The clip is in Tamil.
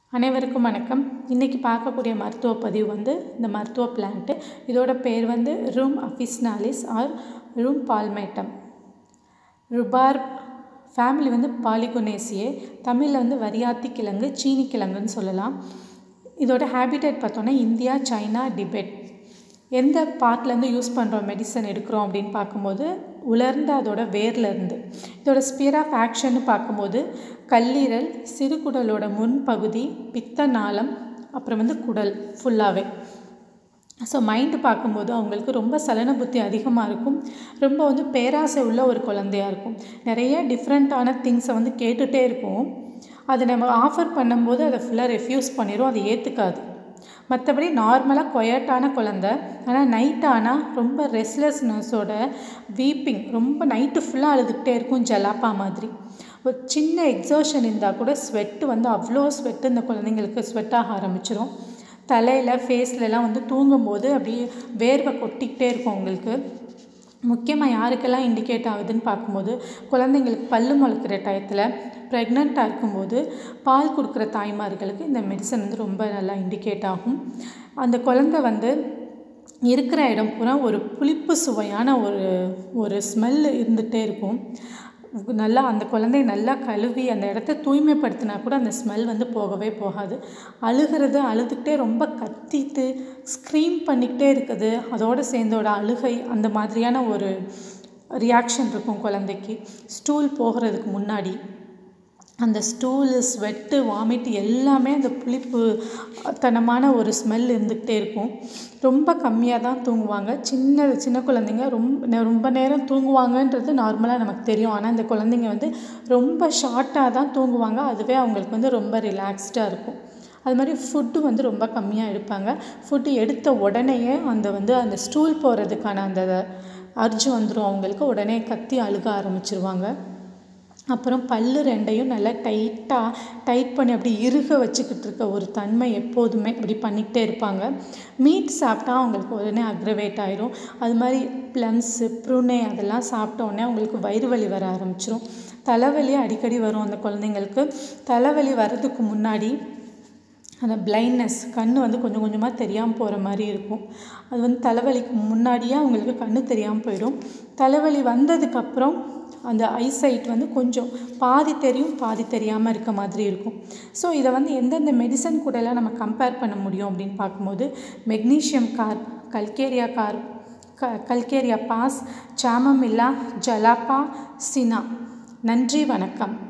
அனைவருக்கும் வணக்கம் இன்றைக்கி பார்க்கக்கூடிய மருத்துவ பதிவு வந்து இந்த மருத்துவ பிளான்ட்டு இதோட பேர் வந்து Rheum officinalis or Rheum palmatum rhubarb family வந்து பாலிகுனேசியே தமிழில் வந்து வரியாத்தி கிழங்கு சீனி கிழங்குன்னு சொல்லலாம் இதோட ஹேபிடேட் பார்த்தோன்னா இந்தியா சைனா டிபெட் எந்த பார்ட்லேருந்து யூஸ் பண்ணுறோம் மெடிசன் எடுக்கிறோம் அப்படின்னு பார்க்கும்போது உலர்ந்த அதோட வேர்லேருந்து இதோட ஸ்பியர் ஆஃப் ஆக்ஷன்னு பார்க்கும்போது கல்லீரல் சிறுகுடலோட முன்பகுதி பித்த நாளம் அப்புறம் வந்து குடல் ஃபுல்லாகவே ஸோ மைண்டு பார்க்கும்போது அவங்களுக்கு ரொம்ப சலன புத்தி அதிகமாக இருக்கும் ரொம்ப வந்து பேராசை உள்ள ஒரு குழந்தையாக இருக்கும் நிறைய டிஃப்ரெண்ட்டான திங்ஸை வந்து கேட்டுகிட்டே இருக்கும் அதை நம்ம ஆஃபர் பண்ணும்போது அதை ஃபுல்லாக ரெஃப்யூஸ் பண்ணிடும் அதை ஏற்றுக்காது மற்றபடி நார்மலாக கொயட்டான குழந்த ஆனால் நைட் ஆனால் ரொம்ப ரெஸ்ட்லெஸ்னஸோட வீப்பிங் ரொம்ப நைட்டு ஃபுல்லாக அழுதுகிட்டே இருக்கும் ஜலாப்பா மாதிரி ஒரு சின்ன எக்ஸோஷன் இருந்தால் கூட ஸ்வெட்டு வந்து அவ்வளோ ஸ்வெட்டு இந்த குழந்தைங்களுக்கு ஸ்வெட் ஆக ஆரம்பிச்சிடும் தலையில் ஃபேஸ்லலாம் வந்து தூங்கும்போது அப்படியே வேர்வை கொட்டிக்கிட்டே இருக்கும் அவங்களுக்கு முக்கியமாக யாருக்கெல்லாம் இண்டிகேட் ஆகுதுன்னு பார்க்கும்போது குழந்தைங்களுக்கு பல்லு முளைக்கிற டயத்தில் ப்ரெக்னெண்ட்டாக இருக்கும்போது பால் கொடுக்குற தாய்மார்களுக்கு இந்த மெடிசன் வந்து ரொம்ப நல்லா இண்டிகேட் ஆகும் அந்த குழந்த வந்து இருக்கிற இடம் பூரா ஒரு புளிப்பு சுவையான ஒரு ஒரு ஸ்மெல் இருந்துகிட்டே இருக்கும் நல்லா அந்த குழந்தைய நல்லா கழுவி அந்த இடத்த தூய்மைப்படுத்தினா கூட அந்த ஸ்மெல் வந்து போகவே போகாது அழுகிறது அழுதுகிட்டே ரொம்ப கத்திட்டு ஸ்க்ரீம் பண்ணிக்கிட்டே இருக்குது அதோடு சேர்ந்தோட அழுகை அந்த மாதிரியான ஒரு ரியாக்ஷன் இருக்கும் குழந்தைக்கு ஸ்டூல் போகிறதுக்கு முன்னாடி அந்த ஸ்டூலு ஸ்வெட்டு வாமிட் எல்லாமே அந்த புளிப்பு தனமான ஒரு ஸ்மெல் இருந்துக்கிட்டே இருக்கும் ரொம்ப கம்மியாக தான் தூங்குவாங்க சின்ன சின்ன குழந்தைங்க ரொம்ப ரொம்ப நேரம் தூங்குவாங்கன்றது நார்மலாக நமக்கு தெரியும் ஆனால் இந்த குழந்தைங்க வந்து ரொம்ப ஷார்ட்டாக தான் தூங்குவாங்க அதுவே அவங்களுக்கு வந்து ரொம்ப ரிலாக்ஸ்டாக இருக்கும் அது மாதிரி ஃபுட்டு வந்து ரொம்ப கம்மியாக எடுப்பாங்க ஃபுட்டு எடுத்த உடனேயே அந்த வந்து அந்த ஸ்டூல் போகிறதுக்கான அந்த அர்ஜு வந்துடும் அவங்களுக்கு உடனே கத்தி அழுக ஆரம்பிச்சிருவாங்க அப்புறம் பல் ரெண்டையும் நல்லா டைட்டாக டைட் பண்ணி அப்படி இறுக வச்சுக்கிட்டு இருக்க ஒரு தன்மை எப்போதுமே இப்படி பண்ணிக்கிட்டே இருப்பாங்க மீட் சாப்பிட்டா அவங்களுக்கு உடனே அக்ரவேட் ஆயிரும் அது மாதிரி ப்ளம்ஸு ப்ரூனே அதெல்லாம் சாப்பிட்டோடனே அவங்களுக்கு வயிறு வலி வர ஆரம்பிச்சிரும் தலைவலி அடிக்கடி வரும் அந்த குழந்தைங்களுக்கு தலைவலி வர்றதுக்கு முன்னாடி அந்த பிளைண்ட்னஸ் கண் வந்து கொஞ்சம் கொஞ்சமாக தெரியாமல் போகிற மாதிரி இருக்கும் அது வந்து தலைவலிக்கு முன்னாடியே அவங்களுக்கு கண் தெரியாமல் போயிடும் தலைவலி வந்ததுக்கப்புறம் அந்த ஐசைட் வந்து கொஞ்சம் பாதி தெரியும் பாதி தெரியாமல் இருக்க மாதிரி இருக்கும் ஸோ இதை வந்து எந்தெந்த மெடிசன் கூடலாம் நம்ம கம்பேர் பண்ண முடியும் அப்படின்னு பார்க்கும்போது மெக்னீஷியம் கார் கல்கேரியா கார் க calcarea phos chamomilla jalapa cina நன்றி வணக்கம்